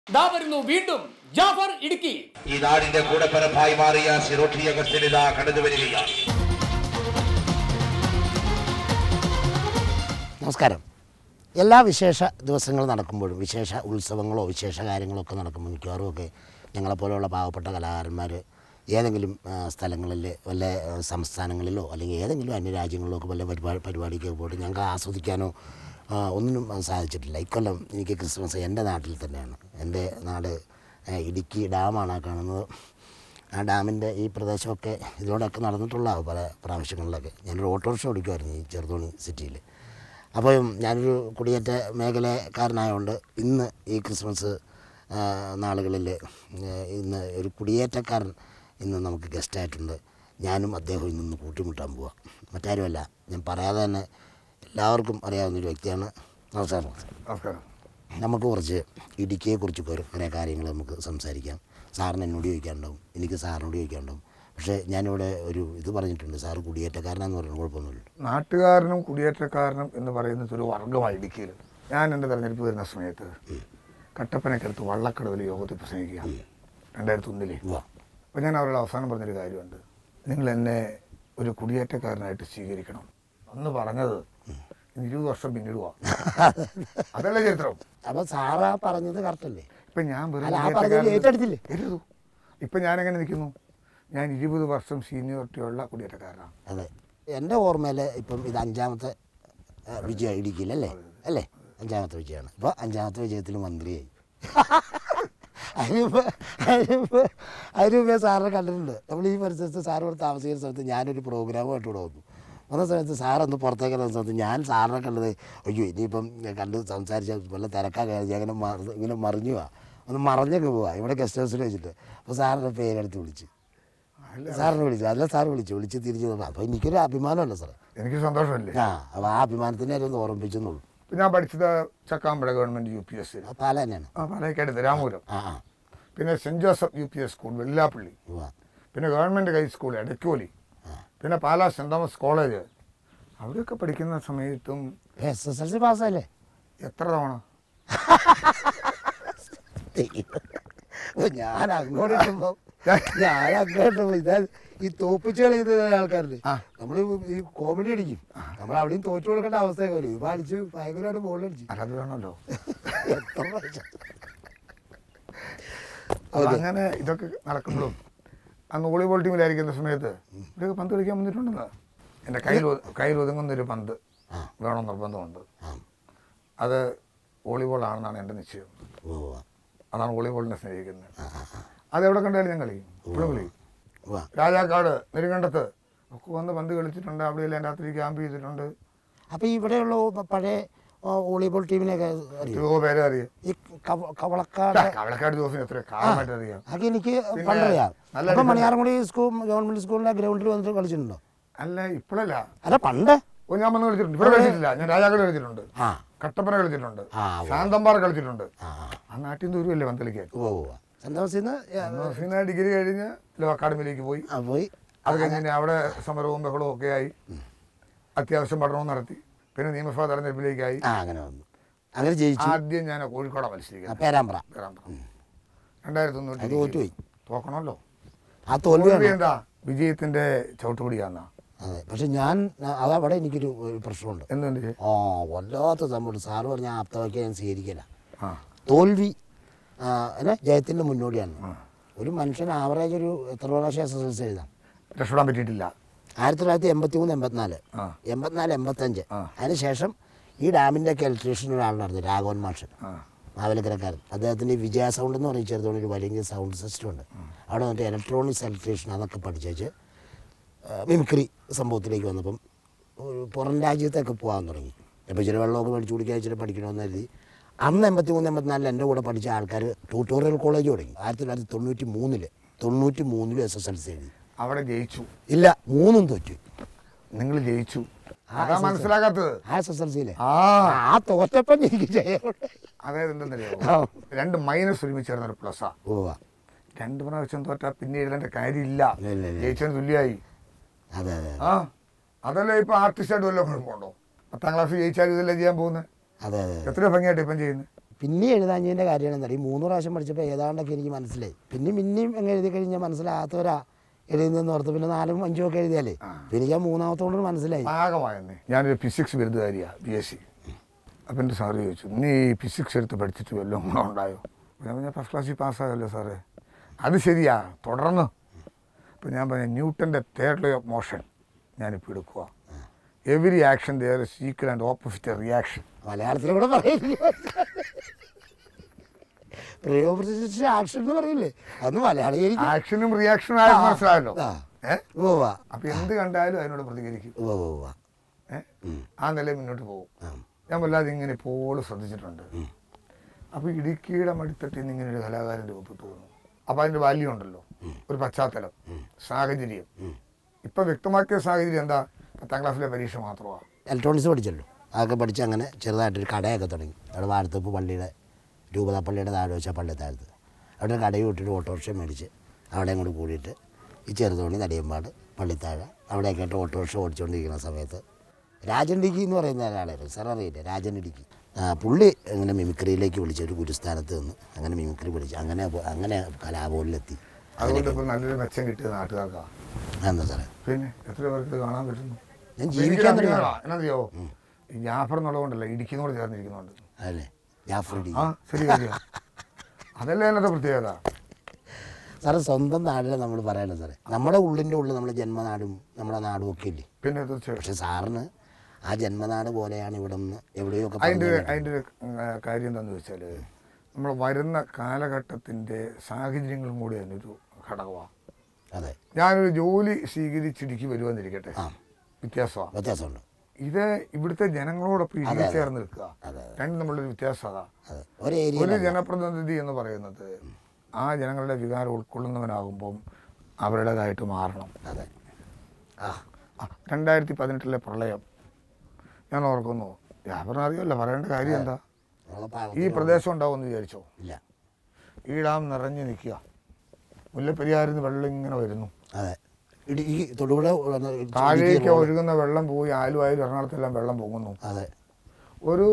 ദാ വരുന്നു വീണ്ടും ജാഫർ ഇടുക്കി ഈ നാടിന്റെ കൂടപ്പിറപ്പായി മാറിയ സിറോട്ടി അഗസ്റ്റിൻ ഇതാ കടന്നു വരികയാണ് നമസ്കാരം എല്ലാ വിശേഷ ദിവസങ്ങൾ നടക്കുമ്പോഴും വിശേഷ ഉത്സവങ്ങളോ വിശേഷ കാര്യങ്ങളോ ഒക്കെ നടക്കുമ്പോൾ മിക്കവാറും ഒക്കെ ഞങ്ങളെപ്പോലെയുള്ള പാവപ്പെട്ട കലാകാരന്മാർ ഏതെങ്കിലും ആ, സ്ഥലങ്ങളിൽ വല്ല ആ, സംസ്ഥാനങ്ങളിലോ അല്ലെങ്കിൽ ഏതെങ്കിലും അന്യരാജ്യങ്ങളിലോ ഒക്കെ വല്ല പരിപാടി പരിപാടിക്ക് പോയിട്ട് ഞങ്ങൾക്ക് ആസ്വദിക്കാനോ ആ, ഒന്നും സാധിച്ചിട്ടില്ല ഇക്കൊല്ലം എനിക്ക് ക്രിസ്മസ് എൻ്റെ നാട്ടിൽ തന്നെയാണ് എൻ്റെ നാട് ആ, ഇടുക്കി ഡാമാണ് ആ കാണുന്നത് ആ ഡാമിൻ്റെ ഈ പ്രദേശമൊക്കെ ഇതിലൂടെയൊക്കെ നടന്നിട്ടുള്ള പല പ്രാവശ്യങ്ങളിലൊക്കെ ഞാനൊരു ഓട്ടോറിക്ഷ ഓടിക്കുമായിരുന്നു ഈ ചെറുതോണി സിറ്റിയിൽ അപ്പോൾ ഞാനൊരു കുടിയേറ്റ മേഖലക്കാരനായതുകൊണ്ട് ഇന്ന് ഈ ക്രിസ്മസ് നാളുകളിൽ ഇന്ന് ഒരു കുടിയേറ്റക്കാരൻ ഇന്ന് നമുക്ക് ഗസ്റ്റായിട്ടുണ്ട് ഞാനും അദ്ദേഹവും ഇന്നൊന്ന് കൂട്ടിമുട്ടാൻ പോവാം മറ്റാരുമല്ല ഞാൻ പറയാതെ തന്നെ എല്ലാവർക്കും അറിയാവുന്ന ഒരു വ്യക്തിയാണ് നമസ്കാരം നമസ്കാരം നമുക്ക് കുറച്ച് ഇടുക്കിയെക്കുറിച്ച് കുറേ കുറേ കാര്യങ്ങൾ നമുക്ക് സംസാരിക്കാം സാറിന് എന്നോട് ചോദിക്കാനുണ്ടാവും എനിക്ക് സാറിനോട് ചോദിക്കാനുണ്ടാവും പക്ഷേ ഞാനിവിടെ ഒരു ഇത് പറഞ്ഞിട്ടുണ്ട് സാറ് കുടിയേറ്റക്കാരനാന്ന് പറഞ്ഞു കുഴപ്പമൊന്നുമില്ല നാട്ടുകാരനും കുടിയേറ്റക്കാരനും എന്ന് പറയുന്നത് ഒരു വർഗമായി ഇടുക്കിയിൽ ഞാൻ എൻ്റെ തെരഞ്ഞെടുപ്പ് വരുന്ന സമയത്ത് കട്ടപ്പനക്കടുത്ത് വള്ളക്കടവിൽ യോഗത്തിൽ പ്രസംഗിക്കുക രണ്ടായിരത്തി ഒന്നിലെ വാ അപ്പോൾ ഞാൻ അവരുടെ അവസാനം പറഞ്ഞൊരു കാര്യമുണ്ട് നിങ്ങൾ എന്നെ ഒരു കുടിയേറ്റക്കാരനായിട്ട് സ്വീകരിക്കണം അന്ന് പറഞ്ഞത് ഇന്ന് ഇരുപത് വർഷം പിന്നിടുക അതല്ലേ ചരിത്രം അപ്പോൾ സാറാ പറഞ്ഞത് കറക്റ്റല്ലേ ഇപ്പം ഞാൻ വെറും അല്ല, ആ കുടിയേറ്റക്കാരൻ- പറഞ്ഞത് ഏറ്റെടുത്തില്ലേ? ഏറ്റെടുത്തു ഇപ്പം ഞാനെങ്ങനെ നിൽക്കുന്നു ഞാൻ ഇരുപത് വർഷം സീനിയോറിറ്റിയുള്ള കുടിയേറ്റക്കാരനാണ് അതെ എൻ്റെ ഓർമ്മയിൽ ഇപ്പം ഇത് അഞ്ചാമത്തെ ആ, വിജയം ഇടുക്കിയിലല്ലേ അല്ലേ അഞ്ചാമത്തെ വിജയമാണ് ഇപ്പോൾ അഞ്ചാമത്തെ വിജയത്തിൽ മന്ത്രിയായി അതിനുമ്പ് അതിനുമ്പ് അതിനുമ്പേ സാറിനെ കണ്ടിട്ടുണ്ട് നമ്മൾ ഈ പരിസരത്ത് സാറ് ഇവിടെ താമസിക്കുന്ന സമയത്ത് ഞാനൊരു പ്രോഗ്രാമായിട്ട് ഇവിടെ വന്നു വന്ന സമയത്ത് സാറൊന്ന് പുറത്തേക്ക് ഇറങ്ങുന്ന സമയത്ത് ഞാൻ സാറിനെ കണ്ടത് അയ്യോ ഇനിയിപ്പം കണ്ട് സംസാരിച്ച വല്ല തിരക്കാ കഴിഞ്ഞാൽ അങ്ങനെ മറ- ഇങ്ങനെ മറിഞ്ഞു പോവാ ഒന്ന് മറഞ്ഞൊക്കെ പോവാ ഇവിടെ ഗസ്റ്റ് ഹൗസിൽ വെച്ചിട്ട് അപ്പോൾ സാറിൻ്റെ പേരെടുത്ത് വിളിച്ചു സാറിനെ വിളിച്ചു അല്ല സാർ വിളിച്ചു വിളിച്ച് തിരിച്ചു തന്നു അപ്പോൾ എനിക്കൊരു അഭിമാനമല്ല സാറേ എനിക്ക് സന്തോഷമല്ലേ ആ അപ്പോൾ ആ അഭിമാനത്തിനെ ഒന്ന് ഓർമ്മിച്ചെന്നുള്ളൂ ഞാൻ പഠിച്ചത് ചക്കാമ്പഴ ഗവൺമെൻറ് യു പി എസ് ആ പാല തന്നെയാണ് ആ പാലക്കാട് രാമപുരം ആ ആ പിന്നെ saint Joseph U P S school Vellappally ഉവ്വ. പിന്നെ ഗവൺമെൻറ് ഹൈസ്കൂൾ എടക്കോലി പിന്നെ പാലാ സെൻറ് തോമസ് കോളേജ് അവിടെയൊക്കെ പഠിക്കുന്ന സമയത്തും എസ് എസ് എൽ സി പാസ്സല്ലേ എത്ര തവണ ഓ, ഞാൻ അങ്ങോട്ട് ഇട്ടുമ്പോൾ ഞാൻ അങ്ങോട്ട് പോയി ഇതാ ഈ തോപ്പിച്ച് കളിക്കുന്ന ആൾക്കാരില്ലേ ആ. നമ്മൾ ഈ കോമഡി അടിക്കും നമ്മൾ അവിടെയും തോറ്റു കൊടുക്കേണ്ട അവസ്ഥയൊക്കെ വരും ഇപ്പം അടിച്ച് ഭയങ്കരമായിട്ട് ബോൾ അടിച്ചു അല്ലാതെ വേണമല്ലോ എത്ര പ്രാവശ്യം? അപ്പൊ അങ്ങനെ ഇതൊക്കെ നടക്കുമ്പോഴും അന്ന് വോളിബോൾ ടീമിലായിരിക്കുന്ന സമയത്ത് ഇവിടെയൊക്കെ പന്ത് കളിക്കാൻ വന്നിട്ടുണ്ടെന്ന് എൻ്റെ കയ്യിൽ ഒ- കയ്യിൽ ഒതുങ്ങുന്നൊരു പന്ത് ആ. വേണം നിർബന്ധമുണ്ട് ആ അത് വോളിബോൾ ആണെന്നാണ് എൻ്റെ നിശ്ചയം ഉവ്വ. അതാണ് വോളിബോളിനെ സ്നേഹിക്കുന്നത് അതെവിടെ കണ്ടാലും ഞാൻ കളിയും ഇപ്പോഴും കളിയും ഉവ്വ. രാജാക്കാട് നെടുങ്കണ്ടത്ത് ഒക്കെ വന്ന് പന്ത് കളിച്ചിട്ടുണ്ട് അവിടെയെല്ലാം രാത്രി ക്യാമ്പ് ചെയ്തിട്ടുണ്ട് അപ്പൊ ഇവിടെയുള്ള പഴയ ആ, വോളിബോൾ ടീമിനെയൊക്കെ അറിയോ എത്രയോ പേരെ അറിയാം ഈ കവ- കവളക്കാട് കവളക്കാട് ദിവസം എത്ര കാലമായിട്ട് അറിയാം അതൊക്കെ എനിക്ക് പിന്നെ പണ്ടറിയാം നല്ല അപ്പൊ ഡിഫൻസ്. മണിയാർമുടി സ്കൂൾ ഗവൺമെന്റ് സ്കൂളിന്റെ ഗ്രൗണ്ടിൽ വന്നിട്ട് കളിച്ചിട്ടുണ്ടോ അല്ല ഇപ്പോഴല്ല അല്ല പണ്ട് ഓ ഞാൻ വന്ന് കളിച്ചിട്ടുണ്ട് ഇവിടെ കളിച്ചിട്ടില്ല ഞാൻ രാജാക്കാട് കളിച്ചിട്ടുണ്ട് ആ കട്ടപ്പന കളിച്ചിട്ടുണ്ട് ആ, ഉവ്വ. ശാന്തമ്പാറ കളിച്ചിട്ടുണ്ട് ആ ആ. ആ നാട്ടിൽ നിന്ന് ദൂരമല്ലേ പന്ത് കളിക്കാൻ ഉവ്വ ഉവ്വ സന്തോഷിന്ന് പിന്നെ ഡിഗ്രി കഴിഞ്ഞ് ലോ അക്കാഡമിയിലേക്ക് പോയി ആ പോയി അത് കഴിഞ്ഞ് അവിടെ സമരവും ബഹളവും ഒക്കെ ആയി അത്യാവശ്യം പഠനവും നടത്തി പിന്നെ നിയമസഭാ തെരഞ്ഞെടുപ്പിലേക്കായി ആ അങ്ങനെ വന്നു അങ്ങനെ ജയിച്ചു ആദ്യം ഞാൻ കോഴിക്കോടാണ് ആ, മത്സരിക്കുന്നത് പേരാമ്പ്ര രണ്ടായിരത്തി അത് തൊണ്ണൂറ്റി തോറ്റുപോയി തോക്കണമല്ലോ ആ തോൽവി തോൽവിയാണ് എന്താ വിജയത്തിന്റെ ചവിട്ടുപടിയാന്നാ അതെ പക്ഷെ ഞാൻ അതവിടെ എനിക്കൊരു ഒരു പ്രശ്നമുണ്ട് എന്തുണ്ട് ചേ? ആ വല്ലാത്ത സംഭവം സാറ് പറഞ്ഞ ആ ആപ്തവാക്യം ഞാൻ സ്വീകരിക്കില്ല ആ തോൽവി ആ, എന്നാ ജയത്തിൻ്റെ മുന്നോടിയാണ് ഒരു മനുഷ്യൻ ആവറേജ് ഒരു എത്ര പ്രാവശ്യം എസ് എസ് എൽ സി എഴുതാം രക്ഷപ്പെടാൻ പറ്റിയിട്ടില്ല ആയിരത്തി തൊള്ളായിരത്തി എൺപത്തി മൂന്ന് എൺപത്തിനാല് ആ. എൺപത്തിനാല് എൺപത്തഞ്ച് ആ. അതിനുശേഷം ഈ ഡാമിൻ്റെ ഒക്കെ ഇലക്ട്രീഷ്യൻ ഒരാളുണ്ടായിരുന്നു രാഘവൻ മാഷൻ ആ മാവേലിക്കരക്കാരൻ അദ്ദേഹത്തിന് ഈ വിജയ സൗണ്ട് എന്ന് പറഞ്ഞ ചെറുതോണി ഒരു വലിയ സൗണ്ട് സിസ്റ്റം ഉണ്ട് അവിടെ വന്നിട്ട് ഇലക്ട്രോണിക്സ് ഇലക്ട്രീഷ്യൻ അതൊക്കെ പഠിച്ചേച്ച് മിമിക്രി സംഭവത്തിലേക്ക് വന്നപ്പം ഒരു പുറം രാജ്യത്തൊക്കെ പോകാൻ തുടങ്ങി അപ്പോൾ ഇച്ചിരി വെള്ളമൊക്കെ മേടിച്ച് കുടിക്കാൻ ഇച്ചിരി പഠിക്കണമെന്ന് കരുതി അന്ന് എൺപത്തി മൂന്ന് എൺപത്തിനാലിൽ എൻ്റെ കൂടെ പഠിച്ച ആൾക്കാർ ട്യൂട്ടോറിയൽ കോളേജ് തുടങ്ങി ആയിരത്തി തൊള്ളായിരത്തി തൊണ്ണൂറ്റി മൂന്നില് തൊണ്ണൂറ്റി മൂന്നിലും എസ് എസ് എൽ സി എഴുതി അവിടെ ജയിച്ചു ഇല്ല മൂന്നും തോറ്റു നിങ്ങൾ ജയിച്ചു ആ, അതാ എസ് എസ് മനസ്സിലാക്കാത്തത് ആ എസ് എസ് എൽ സിയിലെ ആ ആ തോറ്റപ്പം എനിക്ക് ജയമുണ്ട് അതായത് എന്തെന്നറിയോ ആ. രണ്ട് മൈനസ് ഒരുമിച്ച് ചേർന്ന ഒരു പ്ലസ്സാ ഓ രണ്ട് പ്രാവശ്യം തോറ്റാ പിന്നെ എഴുതേണ്ട കാര്യമില്ല ഇല്ല, ഇല്ല, ഇല്ല. ജയിച്ചതിന് തുല്യമായി അതെ അതെ ആ അതല്ലേ ഇപ്പൊ ആർട്ടിസ്റ്റായിട്ട് വല്ല കുഴപ്പമുണ്ടോ പത്താം ക്ലാസ് ജയിച്ചാൽ ഇതല്ലേ ചെയ്യാൻ പോകുന്നത് അതെ അതെ എത്രയോ ഭംഗിയായിട്ട് ഇപ്പം ചെയ്യുന്നത് പിന്നെ എഴുതാഞ്ഞതിൻ്റെ കാര്യമാണ് എന്താ ഈ മൂന്ന് പ്രാവശ്യം പഠിച്ചപ്പോൾ ഏതാണ്ടൊക്കെ എനിക്ക് മനസ്സിലായി പിന്നെയും പിന്നെയും അങ്ങ് എഴുതി കഴിഞ്ഞാൽ മനസ്സിലാകാത്തവരാ എഴുതുന്നതെന്ന് ഓർത്ത് പിന്നെ നാലും അഞ്ചും ഒക്കെ എഴുതിയാലേ പിന്നെ എനിക്ക് ആ മൂന്നാമത്തോട് മനസ്സിലായി പാകമായെന്നേ ഞാനൊരു ഫിസിക്സ് ബിരുദകാരിയാണ് ബി എസ് സി അപ്പം എൻ്റെ സാറ് ചോദിച്ചു നീ ഈ ഫിസിക്സ് എടുത്ത് പഠിച്ചിട്ട് വല്ലതും ഗുണം ഉണ്ടായോ ഞാൻ പറഞ്ഞാൽ ഫസ്റ്റ് ക്ലാസ്സിൽ പാസ്സാകല്ലോ സാറേ അത് ശരിയാ തുടർന്ന് അപ്പം ഞാൻ പറഞ്ഞ ന്യൂട്ടൻ്റെ തേർഡ് ലോ ഓഫ് മോഷൻ ഞാനിപ്പോൾ എടുക്കുക every action there equal and opposite reaction മലയാളത്തിലൂടെ പറയില്ല പ്രയോഗ ആക്ഷൻ എന്ന് പറയില്ലേ അന്ന് മലയാളി എനിക്ക് ആക്ഷനും റിയാക്ഷനും ആയി മനസ്സിലായല്ലോ ആ. ഏ ഉവ്വ അപ്പം എന്ത് കണ്ടാലും അതിനോട് പ്രതികരിക്കും ഉവ്വ ഉവ്വ ഏ ആ നിലയിൽ മുന്നോട്ട് പോകും ആ. ഞാൻ വല്ലാതെ ഇങ്ങനെ എപ്പോഴും ശ്രദ്ധിച്ചിട്ടുണ്ട് അപ്പോൾ ഇടുക്കിയുടെ മടിത്തട്ടിൽ നിന്ന് ഇങ്ങനെ ഒരു കലാകാരൻ രൂപപ്പെട്ടു വന്നു അപ്പോൾ അതിൻ്റെ വാല്യൂ ഉണ്ടല്ലോ ഒരു പശ്ചാത്തലം സാഹചര്യം ഇപ്പം വ്യക്തമാക്കിയ സാഹചര്യം എന്താ പത്താം ക്ലാസ്സിലെ പരീക്ഷ മാത്രമാണ് ഇലക്ട്രോണിക്സ് പഠിച്ചല്ലോ അതൊക്കെ പഠിച്ച് അങ്ങനെ ചെറുതായിട്ടൊരു കടയൊക്കെ തുടങ്ങി അവിടെ വാഴത്തപ്പ് പള്ളിയുടെ രൂപത പള്ളിയുടെ താഴെ വെച്ചാൽ പള്ളി താഴത്ത് അവിടെ ഒരു കടയും ഇട്ടിട്ട് ഓട്ടോറിക്ഷ മേടിച്ച് അവിടെയും കൂടി കൂടിയിട്ട് ഈ ചെറുതോണി നടിയമ്പാട് പള്ളിത്താഴ അവിടെയൊക്കെ ആയിട്ട് ഓട്ടോറിക്ഷ ഓടിച്ചുകൊണ്ടിരിക്കുന്ന സമയത്ത് രാജൻ ഇടുക്കി എന്ന് പറയുന്ന ഒരാളായിരുന്നു സാർ അറിയില്ലേ രാജൻ ഇടുക്കി ആ, പുള്ളി ഇങ്ങനെ മിമിക്രിയിലേക്ക് വിളിച്ച് ഒരു ഗുരുസ്ഥാനത്ത് നിന്ന് അങ്ങനെ മിമിക്രി പഠിച്ച് അങ്ങനെ പോ- അങ്ങനെ കലാഭവനിലെത്തി അതുകൊണ്ട് ഇപ്പോൾ നല്ലൊരു മെച്ചം കിട്ടിയത് നാട്ടുകാർക്കാണ് എന്താ സാറേ പിന്നെ എത്ര പേർക്ക് ഇത് കാണാൻ പറ്റുന്നു ഞാൻ ജീവിക്കാൻ തുടങ്ങി എന്നറിയോ ഈ ജാഫർ എന്നുള്ളതുകൊണ്ടല്ല ഇടുക്കിന്നോട് ചേർന്നിരിക്കുന്നുണ്ട് അല്ലേ ജാഫർ ഇടുക്കി ആ ശരി കാര്യം അതല്ലേ അതിനകത്തെ പ്രത്യേകത സാറ് സ്വന്തം നാടിനെ നമ്മൾ പറയണം സാറേ നമ്മുടെ ഉള്ളിൻ്റെ ഉള്ളിൽ നമ്മുടെ ജന്മനാടും നമ്മുടെ നാടും ഒക്കെ ഇല്ലേ പിന്നെ തീർച്ചയായിട്ടും പക്ഷെ സാറിന് ആ ജന്മനാട് പോലെയാണ് ഇവിടെ നിന്ന് എവിടെയോ ഒക്കെ അതിൻ്റെ പറഞ്ഞു അതിൻ്റെ ഒരു ഉം, ആ, കാര്യം എന്താണെന്ന് വെച്ചാൽ നമ്മൾ വരുന്ന കാലഘട്ടത്തിൻ്റെ സാഹചര്യങ്ങളും കൂടി അതിനൊരു ഘടകമാണ് അതെ ഞാനൊരു ജോലി സ്വീകരിച്ചിടുക്കി വരുമെന്നിരിക്കട്ടെ ആ. വ്യത്യാസമാണ് വ്യത്യാസമുണ്ട് ഇത് ഇവിടുത്തെ ജനങ്ങളോടൊപ്പം ഇഴുകി ചേർന്ന് നിൽക്കുക അതെ, രണ്ടും തമ്മിലൊരു വ്യത്യാസം അതാ അതെ ഒരു ഏരിയ ഒരു ജനപ്രതിനിധി എന്ന് പറയുന്നത് ആ ജനങ്ങളുടെ വികാരം ഉൾക്കൊള്ളുന്നവനാകുമ്പം അവരുടേതായിട്ട് മാറണം അതെ ആ ആ, രണ്ടായിരത്തി പതിനെട്ടിലെ പ്രളയം ഞാൻ ഓർക്കുന്നു വ്യാപാരം അറിയാമല്ലോ പറയേണ്ട കാര്യം എന്താ നമ്മളെ ഈ പാവത്തിന് പ്രദേശം ഉണ്ടാവുമെന്ന് വിചാരിച്ചോ ഇല്ല ഈ ഡാം നിറഞ്ഞു നിൽക്കുക മുല്ലപ്പെരിയാറിൽ നിന്ന് വെള്ളം ഇങ്ങനെ വരുന്നു അതെ ഇടി ഈ തൊടുപുഴ വന്ന് ഇടിച്ച് താഴേക്ക് ഇടുക്കി road. ഒഴുകുന്ന വെള്ളം പോയി ആലുവായാലും എറണാകുളത്തെല്ലാം വെള്ളം പൊങ്ങുന്നു അതെ ഒരു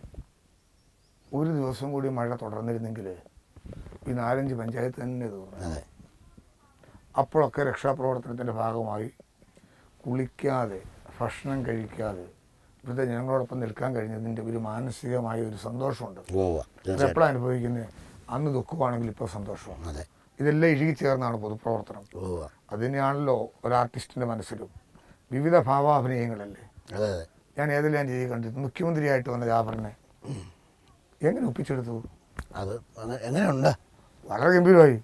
ഒരു ദിവസം കൂടി മഴ തുടർന്നിരുന്നെങ്കിൽ ഈ നാലഞ്ച് പഞ്ചായത്ത് തന്നെ തീർന്നു അതെ അപ്പോഴൊക്കെ രക്ഷാപ്രവർത്തനത്തിൻ്റെ ഭാഗമായി കുളിക്കാതെ ഭക്ഷണം കഴിക്കാതെ ഇവിടുത്തെ ജനങ്ങളോടൊപ്പം നിൽക്കാൻ കഴിഞ്ഞതിൻ്റെ ഒരു മാനസികമായ ഒരു സന്തോഷമുണ്ട് ഉവ്വ് ഉവ്വ്. തീർച്ചയായിട്ടും എപ്പോഴാണ് അനുഭവിക്കുന്നത് അന്ന് ദുഃഖമാണെങ്കിൽ ഇപ്പോൾ സന്തോഷമാണ് അതെ ഇതെല്ലാം ഇഴുകി ചേർന്നാണ് പൊതുപ്രവർത്തനം ഉവ്വ് ഉവ്വ്. അതിനെയാണല്ലോ ഒരാർട്ടിസ്റ്റിൻ്റെ മനസ്സിലും വിവിധ ഭാവാഭിനയങ്ങളല്ലേ അതെ അതെ ഞാൻ ഏതെല്ലാം രീതി കണ്ടിട്ട് മുഖ്യമന്ത്രിയായിട്ട് വന്ന ജാഫറിനെ എങ്ങനെ ഒപ്പിച്ചെടുത്തു അത് അങ്ങ- എങ്ങനെയുണ്ട് വളരെ ഗംഭീരമായി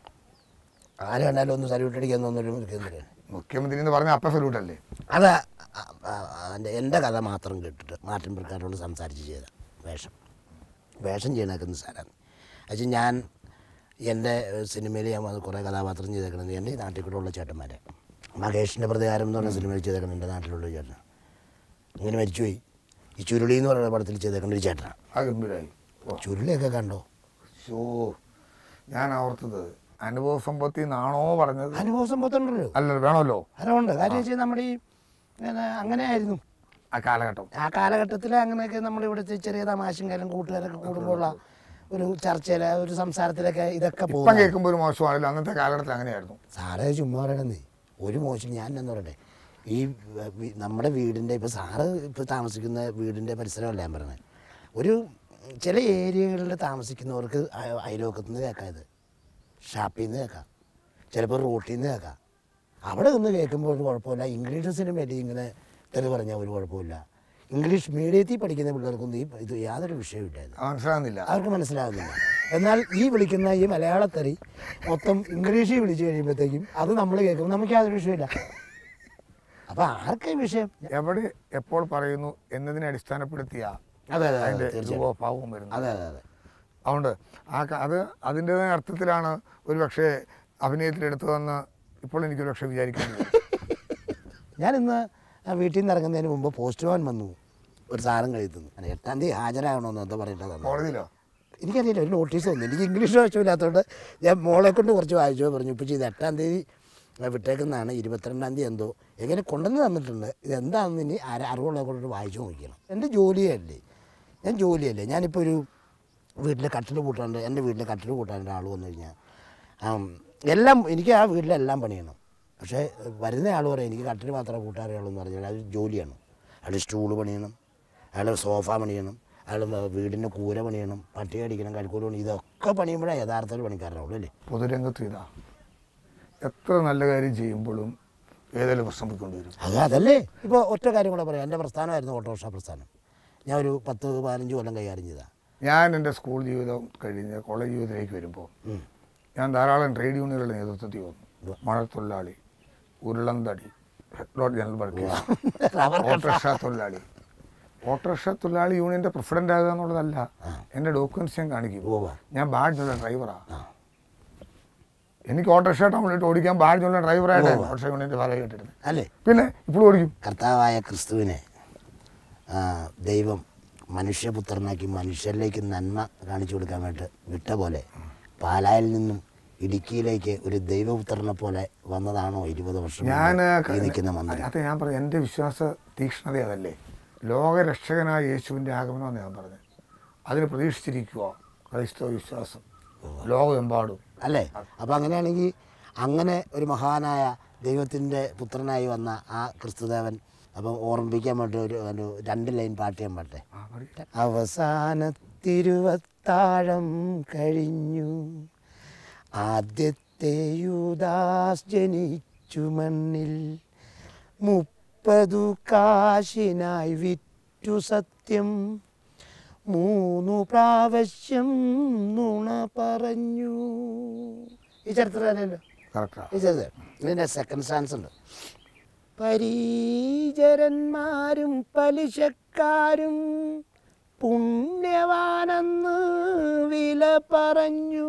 ആര് കണ്ടാലും ഒന്ന് സല്യൂട്ട് അടിക്കാൻ തോന്നൊരു മുഖ്യമന്ത്രി മുഖ്യമന്ത്രി എന്ന് പറഞ്ഞ അപ്പ സല്യൂട്ടല്ലേ അത് ആ- ആ- അതിൻ്റെ എൻ്റെ കഥ മാത്രം കേട്ടിട്ട് മാർട്ടിൻ പ്രക്കാരോട് സംസാരിച്ച് ചെയ്ത വേഷം വേഷം ചെയ്യണൊക്കെ നിസ്സാരാണ് പക്ഷേ ഞാൻ എൻ്റെ സിനിമയിൽ ഞാൻ വന്ന് കുറേ കഥാപാത്രം ചെയ്തേക്കണത് എൻ്റെ ഈ നാട്ടിൽ കൂടെ ഉള്ള ചേട്ടന്മാരെ മഹേഷിൻ്റെ പ്രതികാരം എന്ന് പറഞ്ഞ സിനിമയിൽ ചെയ്തേക്കണം എൻ്റെ നാട്ടിലുള്ള ഒരു ചേട്ടൻ ഇങ്ങനെ മരിച്ചുപോയി ഈ ചുരുളി എന്ന് പറയുന്ന പടത്തിൽ ചെയ്തേക്കുന്ന ഒരു ചേട്ടനാണ് ആ ഗംഭീരമായി ഓ ചുരുളിയൊക്കെ കണ്ടോ ഷോ ഞാൻ ഓർത്തത് അനുഭവ സമ്പത്തിൽ നിന്നാണോ പറഞ്ഞത് അനുഭവ സംഭവത്തുണ്ടല്ലോ അല്ല വേണമല്ലോ അതുകൊണ്ട് കാര്യം വെച്ചാൽ നമ്മുടെ ഈ പിന്നെ അങ്ങനെയായിരുന്നു ആ കാലഘട്ടം ആ കാലഘട്ടത്തിൽ അങ്ങനെയൊക്കെ നമ്മുടെ ഇവിടുത്തെ ചെറിയ തമാശയും കാര്യം കൂട്ടുകാരൊക്കെ കൂടുമ്പോഴുള്ള ഒരു ചർച്ചയിലെ ഒരു സംസാരത്തിലൊക്കെ ഇതൊക്കെ ഇപ്പം പോകും കേൾക്കുമ്പോൾ ഒരു മോശമാണല്ലോ അന്നത്തെ കാലഘട്ടത്തിൽ അങ്ങനെയായിരുന്നു സാറേ ചുമ്മാ പറയണമെന്നേ ഒരു മോശം ഞാൻ എന്ന് പറയട്ടെ ഈ വി- നമ്മുടെ വീടിൻ്റെ ഇപ്പോൾ സാറ് ഇപ്പോൾ താമസിക്കുന്ന വീടിൻ്റെ പരിസരമല്ല ഞാൻ പറയണത് ഒരു ചില ഏരിയകളിൽ താമസിക്കുന്നവർക്ക് അയ- അയൽവക്കത്ത് നിന്ന് കേൾക്കാം ഇത് ഷാപ്പിൽ നിന്ന് കേൾക്കാം ചിലപ്പോൾ റോട്ടിൽ നിന്ന് കേൾക്കാം അവിടെ നിന്ന് കേൾക്കുമ്പോൾ ഒരു കുഴപ്പമില്ല ഇംഗ്ലീഷ് സിനിമയിൽ ഇങ്ങനെ തെറി പറഞ്ഞാൽ ഒരു കുഴപ്പമില്ല ഇംഗ്ലീഷ് മീഡിയത്തിൽ പഠിക്കുന്ന പിള്ളേർക്കൊന്നും ഈ ഇത് യാതൊരു വിഷയമില്ല ഇത് ആ, മനസ്സിലാകുന്നില്ല അവർക്ക് മനസ്സിലാകുന്നില്ല എന്നാൽ ഈ വിളിക്കുന്ന ഈ മലയാളത്തറി മൊത്തം ഇംഗ്ലീഷിൽ വിളിച്ചു കഴിയുമ്പോഴത്തേക്കും അത് നമ്മൾ കേൾക്കുമ്പോൾ നമുക്ക് യാതൊരു വിഷയമില്ല അപ്പൊ ആർക്കാ ഈ വിഷയം എവിടെ എപ്പോൾ പറയുന്നു എന്നതിനെ അടിസ്ഥാനപ്പെടുത്തിയ അതെ അതെ അതെ അതിന്റെ തീർച്ചയായും രൂപഭാവവും വരുന്നത് അതെ അതെ അതെ അതുകൊണ്ട് ആ ക- അത് അതിൻ്റെതായ അർത്ഥത്തിലാണ് ഒരു പക്ഷേ അഭിനയത്തിലെടുത്തതെന്ന് ഇപ്പോൾ എനിക്കൊരു പക്ഷേ വിചാരിക്കാൻ കഴിയും. ഞാൻ ഇന്ന് വീട്ടിൽ നിന്ന് ഇറങ്ങുന്നതിന് മുമ്പ് പോസ്റ്റ്മാൻ വന്നു ഒരു സാധനം കഴിക്കുന്നു എട്ടാം തീയതി ഹാജരാകണമെന്ന് എന്താ പറഞ്ഞിട്ട് തന്നെ കോടതിയിലോ എനിക്കറിയില്ല ഒരു നോട്ടീസ് വന്നു എനിക്ക് ഇംഗ്ലീഷ് ആവശ്യമില്ലാത്തതുകൊണ്ട് ഞാൻ മോളെ കൊണ്ട് കുറച്ച് വായിച്ചോ പറഞ്ഞു ഇപ്പോൾ ചെയ്ത് എട്ടാം തീയതി വിട്ടേക്കുന്നതാണ് ഇരുപത്തിരണ്ടാം തീയതി എന്തോ എങ്ങനെ കൊണ്ടുവന്ന് തന്നിട്ടുണ്ട് ഇതെന്താണെന്ന് ഇനി ആര അറിവുള്ള കൊണ്ടിട്ട് വായിച്ചു നോക്കണം എൻ്റെ ജോലിയല്ലേ ഞാൻ ജോലിയല്ലേ ഞാനിപ്പോൾ ഒരു വീട്ടിൽ കട്ടിൽ കൂട്ടാണ്ട് എൻ്റെ വീട്ടിൽ കട്ടിൽ കൂട്ടാണ്ട് ആൾ വന്നു കഴിഞ്ഞാൽ ആം, എല്ലാം എനിക്ക് ആ വീട്ടിലെല്ലാം പണിയണം പക്ഷേ വരുന്ന ആൾ പറയും എനിക്ക് കട്ടിൽ മാത്രമേ കൂട്ടാറുള്ളൂ എന്ന് പറഞ്ഞാൽ അത് ജോലിയാണ് അയാൾ സ്റ്റൂള് പണിയണം അയാൾ സോഫ പണിയണം അയാൾ വീടിൻ്റെ കൂര പണിയണം പട്ടി അടിക്കണം കഴുക്കൂല പണി ഇതൊക്കെ പണിയുമ്പോഴേ യഥാർത്ഥത്തിൽ പണിക്കാരനുള്ളൂ അല്ലേ പൊതുരംഗത്ത് ഇതാ എത്ര നല്ല കാര്യം ചെയ്യുമ്പോഴും ഏതെങ്കിലും പ്രശ്നം പോയിക്കൊണ്ടുവരും അത് അതല്ലേ ഇപ്പോൾ ഒറ്റ കാര്യം കൂടെ പറയാം എൻ്റെ പ്രസ്ഥാനമായിരുന്നു ഓട്ടോറിക്ഷ പ്രസ്ഥാനം ഞാൻ ഒരു പത്ത് പതിനഞ്ച് കൊല്ലം കൈകാര്യം ചെയ്താൽ ഞാൻ എൻ്റെ സ്കൂൾ ജീവിതം കഴിഞ്ഞ് കോളേജ് ജീവിതത്തിലേക്ക് വരുമ്പോൾ ഞാൻ ധാരാളം ട്രേഡ് യൂണിയനുകളുടെ നേതൃത്വത്തിൽ വന്നു മഴത്തൊഴിലാളി ഉരുളന്തടി head load general Varghese autorickshaw തൊഴിലാളി ഓട്ടോറിക്ഷ തൊഴിലാളി യൂണിയൻ്റെ പ്രസിഡന്റ് ആകുക എന്നുള്ളതല്ല എൻ്റെ ഡോക്യുമെന്റ്സ് ഞാൻ കാണിക്കും ഉവ്വ. ഞാൻ ബാഡ്ജുള്ള ഡ്രൈവറാണ് എനിക്ക് ഓട്ടോറിക്ഷ ടൗണിലിട്ട് ഓടിക്കാൻ ബാഡ്ജുള്ള ഡ്രൈവറായിട്ടാണ് ഓട്ടോറിക്ഷ യൂണിയൻ്റെ ഭാഗമായിട്ടിരുന്നത് അല്ലേ പിന്നെ ഇപ്പോഴും ഓടിക്കും കർത്താവായ ക്രിസ്തുവിനെ ആ, ദൈവം മനുഷ്യപുത്രനാക്കി മനുഷ്യരിലേക്ക് നന്മ കാണിച്ചു കൊടുക്കാൻ വേണ്ടി വിട്ട പോലെ പാലായിൽ നിന്നും ഇടുക്കിയിലേക്ക് ഒരു ദൈവപുത്രനെ പോലെ വന്നതാണോ ഇരുപത് വർഷം മുമ്പ് ഞാൻ ഈ നിൽക്കുന്ന മന്ത്രി അത് ഞാൻ പറയാം എൻ്റെ വിശ്വാസ തീക്ഷ്ണത അതല്ലേ ലോകരക്ഷകനായ യേശുവിൻ്റെ ആഗമനമെന്ന് ഞാൻ പറഞ്ഞത് അതിന് പ്രതീക്ഷിച്ചിരിക്കുക ക്രൈസ്തവ വിശ്വാസം ലോകമെമ്പാടും അല്ലേ അപ്പം അങ്ങനെയാണെങ്കിൽ അങ്ങനെ ഒരു മഹാനായ ദൈവത്തിൻ്റെ പുത്രനായി വന്ന ആ ക്രിസ്തുദേവൻ അപ്പം ഓർമ്മിപ്പിക്കാൻ വേണ്ടി ഒരു ഒരു രണ്ട് ലൈൻ പാട്ട് ഞാൻ പാട്ടെ ആ, മതി. അവസാന തിരുവത്താഴം കഴിഞ്ഞു ആദ്യത്തെ യുദാസ് ജനിച്ചു മണ്ണിൽ മുപ്പതു കാശിനായി വിറ്റു സത്യം മൂന്നു പ്രാവശ്യം നുണ പറഞ്ഞു ഈ ചരിത്രമല്ലല്ലോ കറക്റ്റാ ഈ ചരിത്രം ഇതിൻ്റെ സെക്കൻഡ് സ്റ്റാൻസ് ഉണ്ട് പരീചരന്മാരും പലിശക്കാരും പുണ്യവാനെന്ന് വില പറഞ്ഞു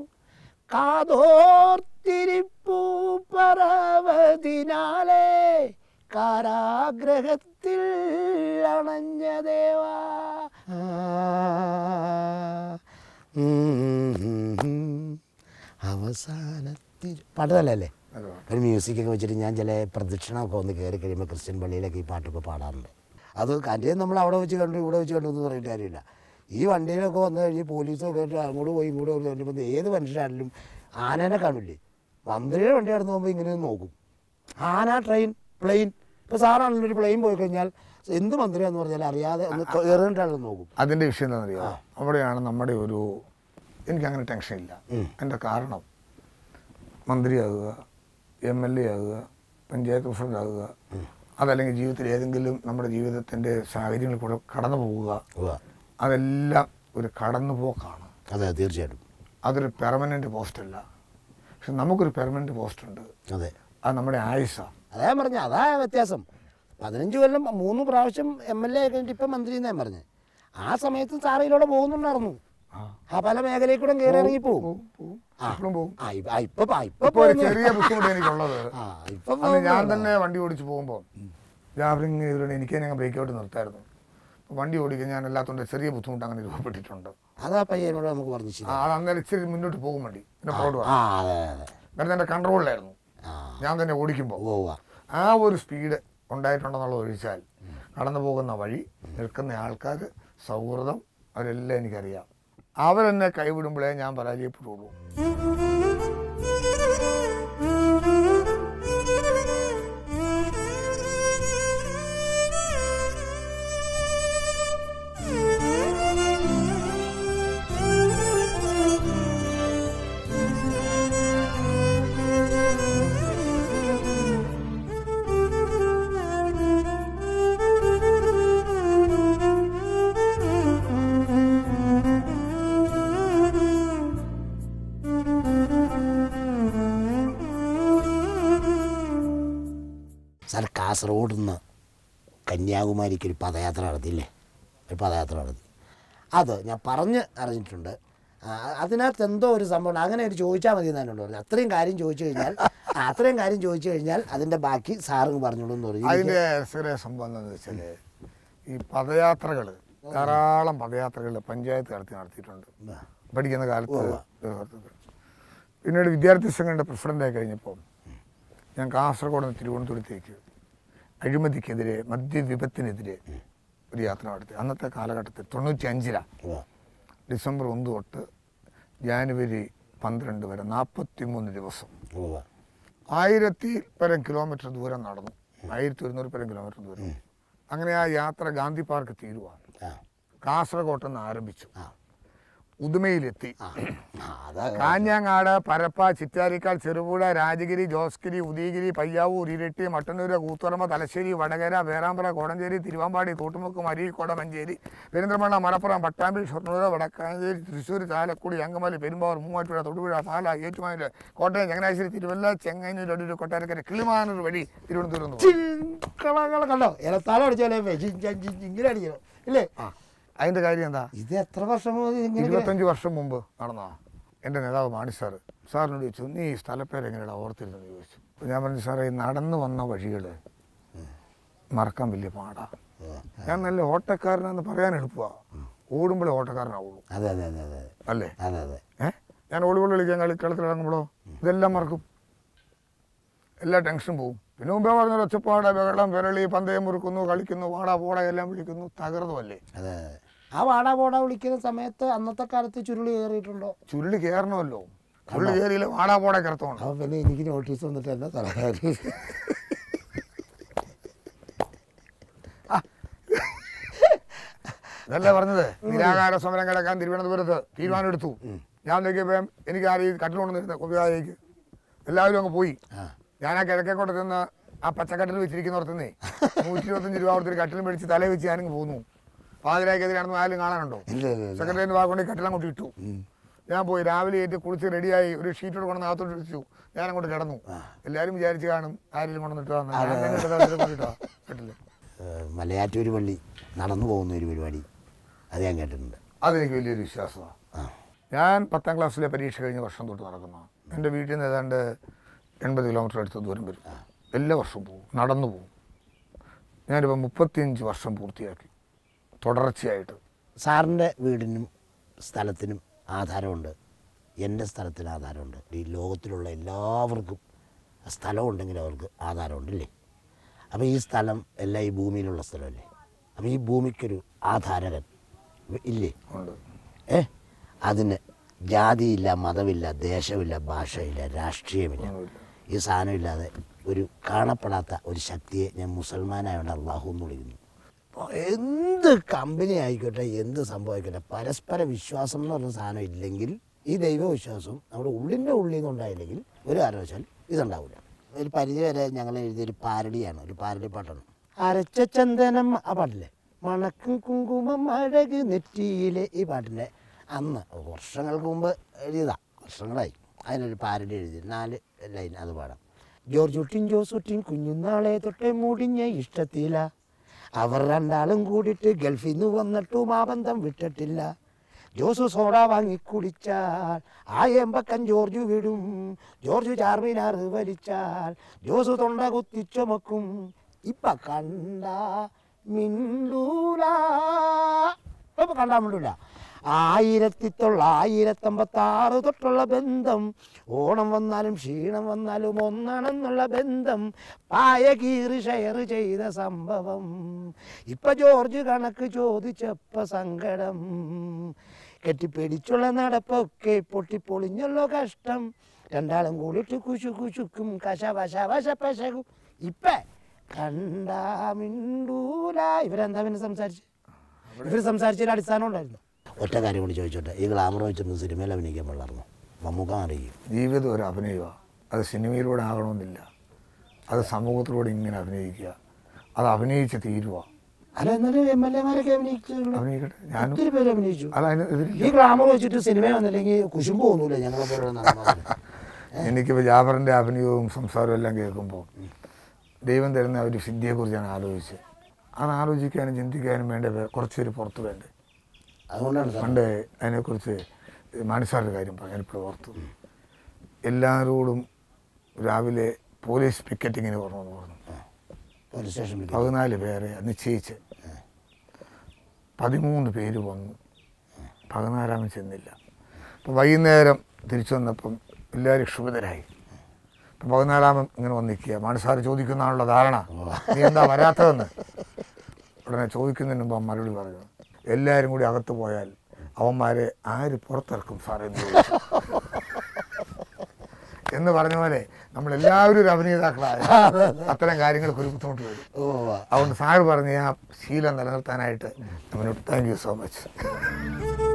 കാതോർത്തിരിപ്പു പറവതിനാലേ കാരാഗ്രഹത്തിൽ അണഞ്ഞ ദേവാ അവസാനത്തിൽ പാട്ടതല്ലേ അത് ഒരു മ്യൂസിക്കൊക്കെ വെച്ചിട്ട് ഞാൻ ചില പ്രദക്ഷിണമൊക്കെ ഒന്ന് കയറി കഴിയുമ്പോൾ ക്രിസ്ത്യൻ പള്ളിയിലൊക്കെ ഈ പാട്ടൊക്കെ പാടാറുണ്ട് അത് കണ്ടേ നമ്മൾ അവിടെ വെച്ച് കണ്ടു ഇവിടെ വെച്ച് കണ്ടു എന്ന് പറഞ്ഞിട്ട് കാര്യമില്ല ഈ വണ്ടിയിലൊക്കെ വന്നു കഴിഞ്ഞ് പോലീസൊക്കെ ആയിട്ട് അങ്ങോട്ട് പോയി ഇങ്ങോട്ട് പോയി കഴിഞ്ഞപ്പോൾ ഏത് മനുഷ്യരാണെങ്കിലും ആനേനെ കാണില്ലേ മന്ത്രിയുടെ വണ്ടി കടന്നു പോകുമ്പോൾ ഇങ്ങനെ ഒന്ന് നോക്കും ആന ട്രെയിൻ പ്ലെയിൻ ഇപ്പോൾ സാറാണെങ്കിലും ഒരു പ്ലെയിൻ പോയി കഴിഞ്ഞാൽ എന്ത് മന്ത്രിയാന്ന് പറഞ്ഞാൽ അറിയാതെ ഒന്ന് കയറിയിട്ടാണ് നോക്കും അതിൻ്റെ വിഷയം എന്താണെന്നറിയോ അവിടെയാണ് നമ്മുടെ ഒരു എനിക്കങ്ങനെ ടെൻഷനില്ല എൻ്റെ കാരണം മന്ത്രിയാകുക എം എൽ എ ആകുക പഞ്ചായത്ത് പ്രസിഡന്റ് ആകുക അതല്ലെങ്കിൽ ജീവിതത്തിൽ ഏതെങ്കിലും നമ്മുടെ ജീവിതത്തിൻ്റെ സാഹചര്യങ്ങളിൽ കൂടെ കടന്നു പോവുക ഉവ്വ. അതെല്ലാം ഒരു കടന്നുപോക്കാണ് അതെ തീർച്ചയായിട്ടും അതൊരു പെർമനൻ്റ് പോസ്റ്റല്ല പക്ഷെ നമുക്കൊരു പെർമനൻ്റ് പോസ്റ്റ് ഉണ്ട് അതെ അത് നമ്മുടെ ആയുസ്സാണ് അതാ ഞാൻ പറഞ്ഞ അതാ വ്യത്യാസം പതിനഞ്ച് കൊല്ലം മൂന്ന് പ്രാവശ്യം എം എൽ എ കഴിഞ്ഞിട്ട് ഇപ്പം മന്ത്രി എന്നാ ഞാൻ പറഞ്ഞത് ആ സമയത്ത് സാറയിലൂടെ പോകുന്നുണ്ടായിരുന്നു ആ. ആ പല മേഖലയിൽ കൂടെ കയറി ഇറങ്ങി പോവും പോവും, പോവും. ആ. ഇപ്പോഴും പോവും ആ, ഇപ്പ- ആ, ഇപ്പൊ പ- ഇപ്പൊ ഇപ്പോൾ ഒരു പോകുന്നു. ചെറിയ ബുദ്ധിമുട്ട് എനിക്കുള്ളത് ആ, ഇപ്പൊ അന്ന് ഞാൻ പോകുന്നു. തന്നെ വണ്ടി ഓടിച്ച് പോകുമ്പോൾ ജാബറിങ് ചെയ്തിട്ട് എനിക്ക് തന്നെ ബ്രേക്ക് ഔട്ട് നിർത്തായിരുന്നു അപ്പോൾ വണ്ടി ഓടിക്കാൻ ഞാൻ എല്ലാത്തോണ്ട് ചെറിയ ബുദ്ധിമുട്ട് അങ്ങനെ രൂപപ്പെട്ടിട്ടുണ്ട് അതാ പയ്യനോട് നമുക്ക് പറഞ്ഞു ആ, ശരി അത് അന്നേരം ഇച്ചിരി മുന്നോട്ട് പോകും വണ്ടി പിന്നെ പുറകോട്ട് ആ വരണം അതെ അതെ കാരണം എൻ്റെ കൺട്രോളിലായിരുന്നു ആ ഞാൻ തന്നെ ഓടിക്കുമ്പോൾ പോവാ ആ ഒരു സ്പീഡ് ഉണ്ടായിട്ടുണ്ടെന്നുള്ളത് ഒഴിച്ചാൽ കടന്നു പോകുന്ന വഴി നിൽക്കുന്ന ആൾക്കാർ സൗഹൃദം അവരെല്ലാം എനിക്കറിയാം അവരെന്നെ കൈവിടുമ്പോഴേ ഞാൻ പരാജയപ്പെടുള്ളൂ സാർ കാസർഗോഡ് നിന്ന് കന്യാകുമാരിക്ക് ഒരു പദയാത്ര നടത്തിയില്ലേ ഒരു പദയാത്ര നടത്തി അത് ഞാൻ പറഞ്ഞ് അറിഞ്ഞിട്ടുണ്ട് ആ, അതിനകത്ത് എന്തോ ഒരു സംഭവം ഉണ്ട്. അങ്ങനെ ഒരു ചോദിച്ചാൽ മതി എന്നാണ് പറഞ്ഞു അത്രയും കാര്യം ചോദിച്ചു കഴിഞ്ഞാൽ ആ, അത്രയും കാര്യം ചോദിച്ചു കഴിഞ്ഞാൽ അതിൻ്റെ ബാക്കി സാറിങ് പറഞ്ഞോളൂ എന്ന് പറഞ്ഞു എനിക്ക് അതിൻ്റെ രസകര സംഭവം എന്താണെന്ന് വെച്ചാൽ ഈ പദയാത്രകൾ ധാരാളം പദയാത്രകൾ പഞ്ചായത്ത് നടത്തി നടത്തിയിട്ടുണ്ട് പഠിക്കുന്ന കാലത്ത് പിന്നീട് വിദ്യാർത്ഥി സംഘടന പ്രസിഡൻ്റായി കഴിഞ്ഞപ്പോൾ ഞാൻ കാസർഗോഡ് നിന്ന് തിരുവനന്തപുരത്തേക്ക് അഴിമതിക്കെതിരെ മദ്യവിപത്തിനെതിരെ ഒരു യാത്ര നടത്തി അന്നത്തെ കാലഘട്ടത്തിൽ തൊണ്ണൂറ്റി അഞ്ചിലാണ് ഉവ്വ. ഡിസംബർ ഒന്ന് തൊട്ട് ജാനുവരി പന്ത്രണ്ട് വരെ നാൽപ്പത്തി മൂന്ന് ദിവസം ഉവ്വ. ആയിരത്തി പരം കിലോമീറ്റർ ദൂരം നടന്നു ആയിരത്തി ഒരുന്നൂറ് പരം കിലോമീറ്റർ ദൂരം അങ്ങനെ ആ യാത്ര ഗാന്ധി പാർക്ക് തീരുവാണ് ആ കാസർഗോട്ട് നിന്ന് ആരംഭിച്ചു ആ ഉദുമയിലെത്തി ആ ആ, അതാ കാഞ്ഞങ്ങാട് പരപ്പ ചിറ്റാരിക്കാൽ ചെറുപുഴ രാജഗിരി ജോസ്ഗിരി ഉദയഗിരി പയ്യാവൂർ ഇരട്ടി മട്ടന്നൂര് കൂത്തുറമ്പ തലശ്ശേരി വടകര വേറാമ്പ്ര കോടഞ്ചേരി തിരുവാമ്പാടി തോട്ടുമുക്ക് മരീക്കോട മഞ്ചേരി പെരിന്തൽമണ്ണ മലപ്പുറം പട്ടാമ്പി ഷൊർണൂർ വടക്കാഞ്ചേരി തൃശ്ശൂർ ചാലക്കുടി അങ്കമാലി പെരുമ്പാവൂർ മൂവാറ്റുപുഴ തൊടുപുഴ പാല ഏറ്റുമാനൂർ കോട്ടയം ചങ്ങനാശ്ശേരി തിരുവല്ല ചെങ്ങന്നൂർ അടൂർ കൊട്ടാരക്കര കിളിമാനൂർ വഴി തിരുവനന്തപുരം എന്ന് പോകും. ചിങ്കളകള കണ്ടോ ഇലത്താലം അടിച്ചാലേ ഇങ്ങനെ അടിക്കണം ഇല്ലേ അതിന്റെ കാര്യം എന്താ ഇത് എത്ര വർഷം മുതൽ ഇങ്ങനെ ഇരുപത്തഞ്ച് വർഷം മുമ്പ് നടന്നതാ എൻ്റെ നേതാവ് മാണി സാറ് സാറിനോട് ചോദിച്ചു നീ ഈ സ്ഥലപ്പേര് എങ്ങനെയാണ് ഓർത്തിരുന്നെന്ന് ചോദിച്ചു അപ്പോൾ ഞാൻ പറഞ്ഞു സാറേ ഈ നടന്നു വന്ന വഴികൾ മറക്കാൻ വലിയ പാടാ ഞാൻ നല്ല ഓട്ടക്കാരനാന്ന് പറയാൻ എളുപ്പമാണ് ഓടുമ്പോഴേ ഓട്ടക്കാരനാവുള്ളൂ അതെ അതെ അതെ അതെ അല്ലേ അതെ അതെ ഏ ഞാൻ വോളിബോൾ കളിക്കാൻ കളി കളത്തിലിറങ്ങുമ്പോഴോ ഇതെല്ലാം മറക്കും എല്ലാ ടെൻഷനും പോവും പിന്നെ മുമ്പേ പറഞ്ഞ ഒച്ചപ്പാട് ബഹളം വിരളി പന്തയം മുറുക്കുന്നു കളിക്കുന്നു വാടാ പോടാ എല്ലാം വിളിക്കുന്നു തകർന്നുമല്ലേ അതെ അതെ ആ വാടാ പോടാ വിളിക്കുന്ന സമയത്ത് അന്നത്തെ കാലത്ത് ചുരുളി കയറിയിട്ടുണ്ടോ ചുരുളി കയറണമല്ലോ ചുരുളി കയറിയില്ല വാടാ പോടാ കിടത്തോണം അപ്പൊ പിന്നെ എനിക്ക് നോട്ടീസ് വന്നിട്ട് എന്നാ തലകാരി ഇതല്ലേ പറഞ്ഞത് നിരാകാര സമരം കിടക്കാൻ തിരുവനന്തപുരത്ത് തീരുമാനമെടുത്തു ഞാൻ നോക്കിയപ്പോൾ എനിക്ക് ആരെയും കട്ടിൽ കൊണ്ടുവന്നിരുന്ന കൊപ്പിയാലേക്ക് എല്ലാവരും അങ്ങ് പോയി ആ ഞാൻ ആ കിഴക്കേക്കോട്ട് നിന്ന് ആ പച്ചക്കട്ടിൽ വെച്ചിരിക്കുന്നിടത്തുനിന്നേ നൂറ്റി ഇരുപത്തഞ്ച് രൂപ കൊടുത്തൊരു കട്ടിലും മേടിച്ച് തല വെച്ച് ഞാനിങ്ങ് പോന്നു പാതിരാക്കെതിരാണെന്ന് ആരും കാണാനുണ്ടോ ഇല്ല ഇല്ല ഇല്ല സെക്രട്ടറിന്റെ ഭാഗം കട്ടിലം കൊണ്ട് ഇട്ടു ഞാൻ പോയി രാവിലെ ഏറ്റ് കുളിച്ച് റെഡിയായി ഒരു ഷീറ്റോട് കൊണ്ട് അകത്തോട്ട് വെച്ചു ഞാൻ അങ്ങോട്ട് കിടന്നു എല്ലാവരും വിചാരിച്ച് കാണും ആരെങ്കിലും കൊണ്ടുവന്നിട്ടാന്ന് ഞാൻ തന്നെ എടുത്ത് അതിൽ കൊണ്ടിട്ടാ കട്ടില് ഏഹ് മലയാറ്റൂർ പള്ളി നടന്നു പോകുന്ന ഒരു പരിപാടി അത് ഞാൻ കേട്ടിട്ടുണ്ട് അതെനിക്ക് വലിയൊരു വിശ്വാസമാണ് ആ ഞാൻ പത്താം ക്ലാസ്സിലെ പരീക്ഷ കഴിഞ്ഞ വർഷം തൊട്ട് നടക്കുന്ന എൻ്റെ വീട്ടിൽ നിന്ന് ഏതാണ്ട് എൺപത് കിലോമീറ്റർ അടുത്ത് ദൂരം വരും എല്ലാ വർഷവും പോകും നടന്നു പോകും ഞാനിപ്പോൾ മുപ്പത്തിയഞ്ച് വർഷം പൂർത്തിയാക്കി തുടർച്ചയായിട്ട് സാറിൻ്റെ വീടിനും സ്ഥലത്തിനും ആധാരമുണ്ട് എൻ്റെ സ്ഥലത്തിന് ആധാരമുണ്ട് ഈ ലോകത്തിലുള്ള എല്ലാവർക്കും സ്ഥലമുണ്ടെങ്കിൽ അവർക്ക് ആധാരമുണ്ട് ഇല്ലേ അപ്പോൾ ഈ സ്ഥലം എല്ലാം ഈ ഭൂമിയിലുള്ള സ്ഥലമല്ലേ അപ്പോൾ ഈ ഭൂമിക്കൊരു ആധാരകൻ ഇല്ലേ ഉണ്ട് ഏ അതിന് ജാതിയില്ല മതമില്ല ദേശമില്ല ഭാഷയില്ല രാഷ്ട്രീയമില്ല ഈ സാധനമില്ലാതെ ഒരു കാണപ്പെടാത്ത ഒരു ശക്തിയെ ഞാൻ മുസൽമാനായോണ്ട് അള്ളാഹു എന്ന് വിളിക്കുന്നു അപ്പോൾ എന്ത് കമ്പനി ആയിക്കോട്ടെ എന്ത് സംഭവിക്കട്ടെ പരസ്പര വിശ്വാസം എന്ന് പറഞ്ഞ സാധനം ഇല്ലെങ്കിൽ ഈ ദൈവവിശ്വാസവും നമ്മുടെ ഉള്ളിൻ്റെ ഉള്ളിൽ നിന്ന് ഉണ്ടായില്ലെങ്കിൽ ഒരു കാരണവശാൽ ഇതുണ്ടാവില്ല ഒരു പരിധി വരെ ഞങ്ങൾ എഴുതിയൊരു പാരഡിയാണ് ഒരു പാരഡി പാട്ടാണ് അരച്ച ചന്ദനം ആ പാട്ടില്ലേ മണക്കും കുങ്കുമം അഴക് നെറ്റിയിലെ ഈ പാട്ടിൻ്റെ അന്ന് വർഷങ്ങൾക്ക് മുമ്പ് എഴുതിയതാ വർഷങ്ങളായി അതിനൊരു പാരഡി എഴുതി നാല് ലൈൻ അത് പാടാം ജോർജ് ഉട്ടിൻ ജോസ് ഉട്ടിൻ കുഞ്ഞുനാളെ തൊട്ടേ മുടിഞ്ഞ ഇഷ്ടത്തില അവർ രണ്ടാളും കൂടിയിട്ട് ഗൾഫിൽ നിന്ന് വന്നിട്ടും ആ ബന്ധം വിട്ടിട്ടില്ല ജോസ് സോഡ വാങ്ങി കുടിച്ചാൽ ആ എമ്പക്കൻ ജോർജ് വിടും ജോർജ് ചാർമിനാർ വലിച്ചാൽ ജോസ് തൊണ്ട കുത്തി ചുമക്കും ഇപ്പൊ കണ്ട മിണ്ടൂല ഇപ്പൊ കണ്ടാ മിണ്ടൂല ആയിരത്തി തൊള്ളായിരത്തമ്പത്തി ആറ് തൊട്ടുള്ള ബന്ധം ഓണം വന്നാലും ക്ഷീണം വന്നാലും ഒന്നാണെന്നുള്ള ബന്ധം പായ കീറി ഷെയർ ചെയ്ത സംഭവം ഇപ്പൊ ജോർജ് കണക്ക് ചോദിച്ചപ്പ സങ്കടം കെട്ടിപ്പിടിച്ചുള്ള നടപ്പൊക്കെ പൊട്ടിപ്പൊളിഞ്ഞുള്ള കഷ്ടം രണ്ടാളും കൂടിയിട്ട് കുശു കുശുക്കും കശ വശ വശ പശകും ഇപ്പ കണ്ടാ മിണ്ടൂല ഇവരെന്താ പിന്നെ സംസാരിച്ച് ഇവർ സംസാരിച്ചതിൽ അടിസ്ഥാനം ഉണ്ടായിരുന്നു ഒറ്റ കാര്യം കൂടി ചോദിച്ചോട്ടെ ഈ ഗ്ലാമർ വെച്ചിരുന്ന സിനിമയിൽ അഭിനയിക്കാൻ പാടില്ലായിരുന്നു മമ്മൂക്ക അറിയും ജീവിതം ഒരു അഭിനയമാണ് അത് സിനിമയിലൂടെ ആകണമെന്നില്ല അത് സമൂഹത്തിലൂടെ ഇങ്ങനെ അഭിനയിക്കുക അത് അഭിനയിച്ച് തീരുക അല്ല എന്നാലും എം എൽ എമാരൊക്കെ അഭിനയിച്ചു അഭിനയിക്കട്ടെ ഞാനും ഒത്തിരി പേര് അഭിനയിച്ചു അത് അതിന് എതിരില്ല ഈ ഗ്ലാമർ വെച്ചിട്ട് സിനിമ വന്നില്ലെങ്കിൽ കുശുമ്പ് തോന്നൂല ഞങ്ങളെ പോലെ നടന്മാര്. എനിക്കിപ്പോൾ ജാഫറിൻ്റെ അഭിനയവും സംസാരവും എല്ലാം കേൾക്കുമ്പോൾ ദൈവം തരുന്ന ഒരു സിദ്ധിയെക്കുറിച്ചാണ് ആലോചിച്ചത് അത് ആലോചിക്കാനും ചിന്തിക്കാനും വേണ്ട വേ- കുറച്ച് പേര് പുറത്ത് വേണ്ടേ അതുകൊണ്ടാണ് സാർ പണ്ട് അതിനെക്കുറിച്ച് മാണിസാറിൻ്റെ കാര്യം പറഞ്ഞു ഇപ്പോൾ ഓർത്തു എല്ലാവരോടും രാവിലെ പോലീസ് പിക്കറ്റിങ്ങിന് പറഞ്ഞെന്ന് പറഞ്ഞു പോലീസ് സ്റ്റേഷൻ പതിനാല് പേരെ നിശ്ചയിച്ച് പതിമൂന്ന് പേര് വന്നു പതിനാലാമൻ ചെന്നില്ല അപ്പോൾ വൈകുന്നേരം തിരിച്ചു വന്നപ്പം എല്ലാവരും ക്ഷുഭിതരായി അപ്പം പതിനാലാമൻ ഇങ്ങനെ വന്നിരിക്കുക മാണിസാറ് ചോദിക്കുന്നതാണുള്ള ധാരണ നീ എന്താ വരാത്തതെന്ന് ഉടനെ ചോദിക്കുന്നതിന് മുമ്പ് ആ മറുപടി പറഞ്ഞു എല്ലാവരും കൂടി അകത്ത് പോയാൽ അവന്മാരെ ആര് പുറത്തിറക്കും സാറേ എന്ന് ചോദിച്ചു എന്ന് പറഞ്ഞ പോലെ നമ്മളെല്ലാവരും ഒരു അഭിനേതാക്കളായ അത്തരം കാര്യങ്ങൾക്ക് ഒരു ബുദ്ധിമുട്ട് വരും ഓ അതുകൊണ്ട് സാറ് പറഞ്ഞ ആ ശീലം നിലനിർത്താനായിട്ട് അവനോട് താങ്ക് യു സോ മച്ച്